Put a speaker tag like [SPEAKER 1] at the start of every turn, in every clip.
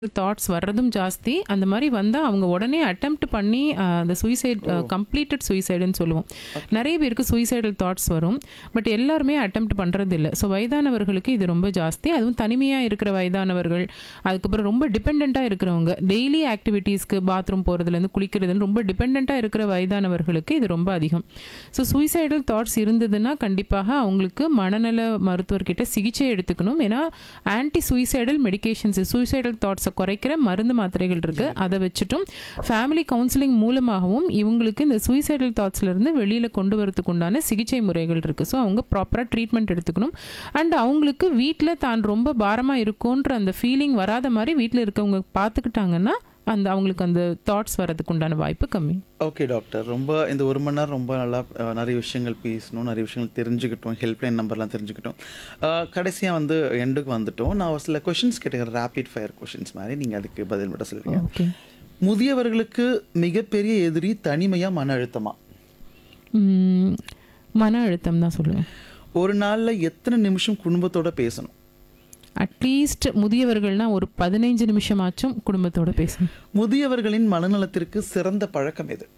[SPEAKER 1] thoughts வர்றதும் ஜாஸ்தி அந்த மாதிரி வந்தால் அவங்க உடனே அட்டெம்ப்ட் பண்ணி அஹ், அந்த சூசைட் கம்ப்ளீட்டட் சூசைடுன்னு சொல்லுவோம் நிறைய பேருக்கு சூசைடல் தாட்ஸ் வரும் பட் எல்லாருமே அட்டெம்ப்ட் பண்ணுறது இல்லை ஸோ வயதானவர்களுக்கு இது ரொம்ப ஜாஸ்தி அதுவும் தனிமையாக இருக்கிற வயதானவர்கள் அதுக்கப்புறம் ரொம்ப டிபெண்ட்டாக இருக்கிறவங்க டெய்லி ஆக்டிவிட்டீஸ்க்கு பாத்ரூம் போகிறதுலேருந்து குளிக்கிறதுன்னு ரொம்ப டிபெண்ட்டாக இருக்கிற வயதானவர்களுக்கு இது ரொம்ப அதிகம் ஸோ சூசைடல் தாட்ஸ் இருந்ததுன்னா கண்டிப்பாக அவங்களுக்கு மனநல மருத்துவர்கிட்ட சிகிச்சை எடுத்துக்கணும் ஏன்னா ஆன்டி சூசைடல் மெடிகேஷன்ஸ் சூசைடல் தாட்ஸை குறைக்கிற மருந்து மாத்திரைகள் இருக்குது அதை வச்சுட்டும் ஃபேமிலி கவுன்சிலிங் மூலமாகவும் இவங்களுக்கு இந்த சூசைடல் தாட்ஸ்லேருந்து வெளியில் கொண்டு வரதுக்கு உண்டான சிகிச்சை முறைகள் இருக்குது ஸோ அவங்க ப்ராப்பராக ட்ரீட்மெண்ட் எடுத்துக்கணும் அண்ட் அவங்களுக்கு வீட்டில் தான் ரொம்ப பாரமாக இருக்கும்ன்ற அந்த ஃபீலிங் வராத மாதிரி வீட்டில் இருக்கவங்க பார்த்துக்கிட்டாங்கன்னா அந்த அவங்களுக்கு அந்த தாட்ஸ் வரதுக்கு உண்டான வாய்ப்பு கம்மி
[SPEAKER 2] ஓகே டாக்டர் ரொம்ப இந்த ஒரு மணி நேரம் ரொம்ப நல்லா அஹ், நிறைய விஷயங்கள் பேசணும் நிறைய விஷயங்கள் தெரிஞ்சுக்கிட்டோம் ஹெல்ப்லைன் நம்பர்லாம் தெரிஞ்சுக்கிட்டோம் கடைசியாக வந்து எண்டுக்கு வந்துட்டோம் நான் ஒரு சில கொஷின்ஸ் கேட்டுக்கிறேன் ரேபிட் ஃபயர் கொஷின்ஸ் மாதிரி நீங்கள் அதுக்கு பதில் மட்டும் சொல்லுவீங்க
[SPEAKER 1] ஓகே
[SPEAKER 2] முதியவர்களுக்கு மிகப்பெரிய எதிரி தனிமையா மன அழுத்தமா
[SPEAKER 1] மன அழுத்தம் தான் சொல்லுவேன்
[SPEAKER 2] ஒரு நாளில் எத்தனை நிமிஷம் குடும்பத்தோட பேசணும்
[SPEAKER 1] அட்லீஸ்ட் முதியவர்கள்னா ஒரு பதினைஞ்சு நிமிஷமாச்சும் குடும்பத்தோட பேசணும்
[SPEAKER 2] முதியவர்களின் மனநலத்திற்கு சிறந்த பழக்கம் எது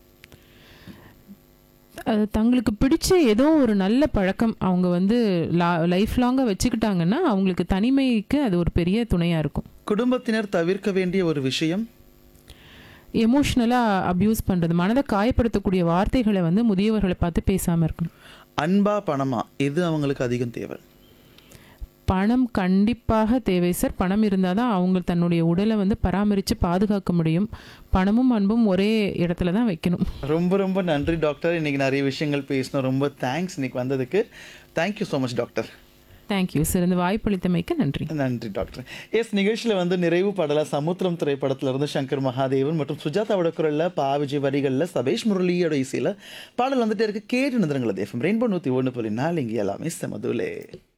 [SPEAKER 1] அது தங்களுக்கு பிடிச்ச ஏதோ ஒரு நல்ல பழக்கம் அவங்க வந்து லைஃப் லாங்காக வச்சுக்கிட்டாங்கன்னா அவங்களுக்கு தனிமைக்கு அது ஒரு பெரிய துணையாக இருக்கும்
[SPEAKER 2] குடும்பத்தினர் தவிர்க்க வேண்டிய ஒரு விஷயம்
[SPEAKER 1] எமோஷ்னலாக அப்யூஸ் பண்ணுறது மனதை காயப்படுத்தக்கூடிய வார்த்தைகளை வந்து முதியவர்களை பார்த்து பேசாமல் இருக்கணும்
[SPEAKER 2] அன்பா பணமா எது அவங்களுக்கு அதிகம் தேவை
[SPEAKER 1] பணம் கண்டிப்பாக தேவை சார் பணம் இருந்தால் தான் அவங்க தன்னுடைய உடலை வந்து பராமரித்து பாதுகாக்க முடியும் பணமும் அன்பும் ஒரே இடத்துல தான் வைக்கணும்
[SPEAKER 2] ரொம்ப ரொம்ப நன்றி டாக்டர் இன்னைக்கு நிறைய விஷயங்கள் பேசணும் ரொம்ப தேங்க்ஸ் இன்னைக்கு வந்ததுக்கு thank you so much doctor
[SPEAKER 1] thank you sir இந்த வாய்ப்பளித்தமைக்கு நன்றி
[SPEAKER 2] நன்றி டாக்டர் எஸ் நிகழ்ச்சியில் வந்து நிறைவு பாடல சமுத்திரம் திரைப்படத்துல இருந்து சங்கர் மகாதேவன் மற்றும் சுஜாதாவோட குரல்ல பா விஜய் வரிகளில் சபேஷ் முரளியோட இசையில பாடல் வந்துட்டே இருக்கு கேட்டு நிறுவனங்களது எஃப்எம் ரெயின்போ நூற்றி ஒன்று புள்ளி நாலு இங்கே எல்லாமே செமதுலே